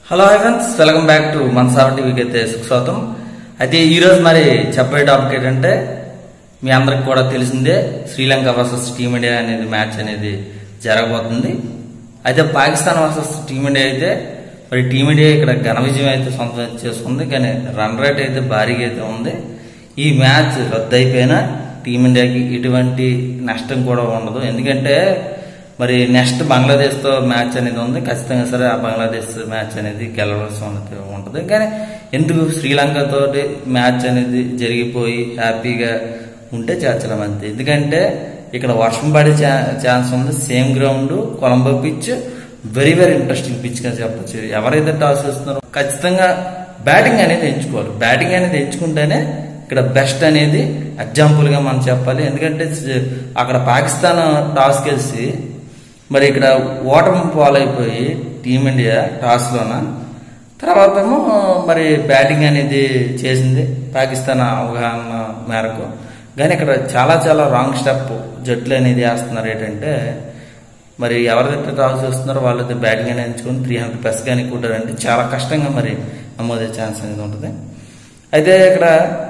hello hi friends welcome back to Mansar టీవీకి అయితే సుస్వాగతం అయితే ఈ రోజు మరి చెప్పే టాపిక్ ఏంటంటే మీ అందరికి కూడా తెలిసిందే శ్రీలంక వర్సెస్ టీమిండియా అనేది మ్యాచ్ అనేది జరగబోతుంది అయితే పాకిస్తాన్ వర్సెస్ టీమిండియా అయితే మరి టీమిండియా ఇక్కడ ఘన విజయం అయితే సొంతం చేసుకుంది కానీ రన్ రేట్ అయితే భారీగా అయితే ఉంది ఈ మ్యాచ్ రద్దు అయిపోయినా టీమిండియాకి ఎటువంటి నష్టం కూడా ఉండదు ఎందుకంటే మరి నెక్స్ట్ బంగ్లాదేశ్తో మ్యాచ్ అనేది ఉంది ఖచ్చితంగా సరే ఆ బంగ్లాదేశ్ మ్యాచ్ అనేది గెలవలసి ఉన్నది ఉంటుంది కానీ ఎందుకు శ్రీలంకతో మ్యాచ్ అనేది జరిగిపోయి హ్యాపీగా ఉంటే చాలా మంచిది ఎందుకంటే ఇక్కడ వర్షం పడే ఛాన్స్ ఉంది same ground Colombo pitch very very interesting pitch గా చెప్పొచ్చు ఎవరైతే టాస్ వేస్తున్నారో ఖచ్చితంగా బ్యాటింగ్ అనేది ఎంచుకోవాలి బ్యాటింగ్ అనేది ఎంచుకుంటేనే ఇక్కడ బెస్ట్ అనేది ఎగ్జాంపుల్ గా మనం చెప్పాలి ఎందుకంటే అక్కడ పాకిస్తాన్ టాస్ గెలిచి మరి ఇక్కడ ఓటమి పాలైపోయి టీమిండియా టాస్లోన తర్వాత ఏమో మరి బ్యాటింగ్ అనేది చేసింది పాకిస్తాన్ అవగాహన మేరకు కానీ ఇక్కడ చాలా చాలా రాంగ్ స్టెప్ జట్లు అనేది వేస్తున్నారు ఏంటంటే మరి ఎవరైతే టాస్ చేస్తున్నారో వాళ్ళైతే బ్యాటింగ్ అనేది ఎంచుకొని త్రీ హండ్రెడ్ ప్లస్ కానీ కూడారంటే చాలా కష్టంగా మరి నమోదే ఛాన్స్ అనేది ఉంటుంది అయితే ఇక్కడ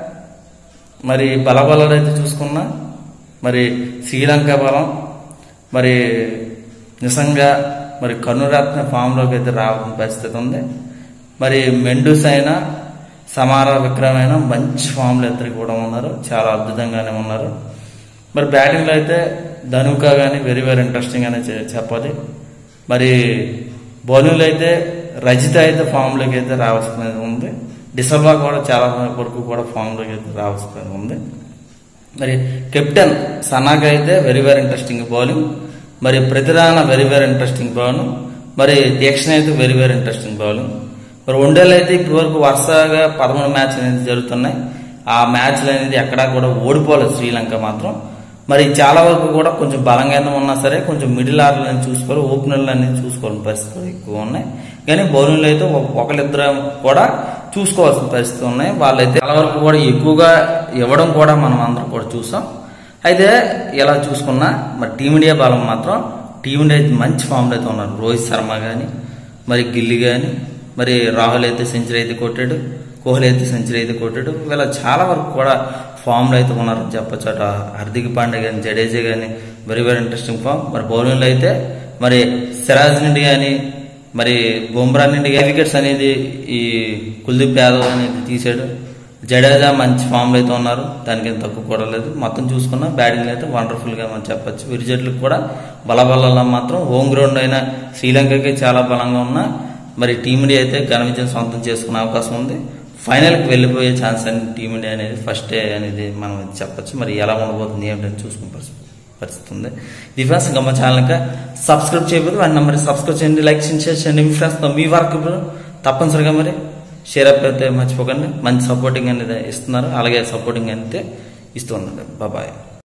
మరి బలబలాలు అయితే చూసుకున్నా మరి శ్రీలంక బలం మరి నిజంగా మరి కన్నురత్న ఫామ్లోకి అయితే రావడం పరిస్థితి ఉంది మరి మెండూస్ అయినా సమార విక్రమ్ అయినా మంచి ఫామ్లో ఇద్దరు కూడా ఉన్నారు చాలా అద్భుతంగానే ఉన్నారు మరి బ్యాటింగ్లో అయితే ధనుకా కానీ వెరీ వెరీ ఇంట్రెస్టింగ్ అనే చెప్పాలి మరి బౌలింగ్లో అయితే రజిత అయితే ఫామ్లోకి అయితే రావాల్సినది ఉంది డిసెంబా కూడా చాలా వరకు కూడా ఫామ్లోకి అయితే రావాల్సినది ఉంది మరి కెప్టెన్ సనాగ్ అయితే వెరీ వెరీ ఇంట్రెస్టింగ్ బౌలింగ్ మరి ప్రతిదాన వెరీ వెరీ ఇంట్రెస్టింగ్ బౌలింగ్ మరి దీక్షణ అయితే వెరీ వెరీ ఇంట్రెస్టింగ్ బౌలింగ్ మరి వన్డేలు అయితే ఇప్పటి వరకు వరుసగా పదమూడు మ్యాచ్లు అనేది జరుగుతున్నాయి ఆ మ్యాచ్లు అనేది ఎక్కడా కూడా ఓడిపోలేదు శ్రీలంక మాత్రం మరి చాలా వరకు కూడా కొంచెం బలంగానే ఉన్నా సరే కొంచెం మిడిల్ ఆర్డర్లను చూసుకోవాలి ఓపెనర్లు అనేది చూసుకోవాలని పరిస్థితులు ఎక్కువ ఉన్నాయి కానీ బౌలింగ్లో అయితే ఒకరిద్దరు కూడా చూసుకోవాల్సిన పరిస్థితులు ఉన్నాయి వాళ్ళైతే చాలా వరకు కూడా ఎక్కువగా ఇవ్వడం కూడా మనం అందరం కూడా చూసాం అయితే ఇలా చూసుకున్నా మరి టీమిండియా బలం మాత్రం టీమిండియా అయితే మంచి ఫామ్లో అయితే ఉన్నారు రోహిత్ శర్మ కానీ మరి గిల్లి కానీ మరి రాహుల్ అయితే సెంచరీ అయితే కొట్టాడు కోహ్లీ అయితే సెంచరీ అయితే కొట్టాడు వీళ్ళ చాలా వరకు కూడా ఫామ్లో అయితే ఉన్నారని చెప్పొచ్చు అట హార్దిక్ పాండే కానీ జడేజా కానీ వెరీ వెరీ ఇంట్రెస్టింగ్ ఫామ్ మరి బౌలింగ్లో అయితే మరి సిరాజ్ నుండి కానీ మరి బుమ్రా నుండి వికెట్స్ అనేది ఈ కుల్దీప్ యాదవ్ అనేది తీసాడు జడేజా మంచి ఫామ్లో అయితే ఉన్నారు దానికి ఏం తక్కువ కూడా లేదు మొత్తం చూసుకున్నా బ్యాటింగ్ అయితే వండర్ఫుల్గా మనం చెప్పొచ్చు విరిజట్లకు కూడా బలబలలో మాత్రం హోమ్ గ్రౌండ్ అయినా శ్రీలంకకి చాలా బలంగా ఉన్నా మరి టీమిండియా అయితే ఘన విజయం సొంతం చేసుకునే అవకాశం ఉంది ఫైనల్కి వెళ్ళిపోయే ఛాన్స్ అనేది టీమిండియా అనేది ఫస్ట్ డే అనేది మనం చెప్పొచ్చు మరి ఎలా ఉండబోతుంది ఏమిటని చూసుకునే పరిస్థితి పరిస్థితి ఉంది డిఫెన్స్ ఇంకా మా ఛానల్ ఇంకా సబ్స్క్రైబ్ చేయబోదు అండ్ మరి సబ్స్క్రైబ్ చేయండి లైక్ షేర్ చేయండి మీ ఫ్రెండ్స్తో మీ వర్క్ తప్పనిసరిగా మరి షేర్ అప్ అయితే మర్చిపోకండి మంచి సపోర్టింగ్ అనేది ఇస్తున్నారు అలాగే సపోర్టింగ్ అయితే ఇస్తూ ఉండండి బాబాయ్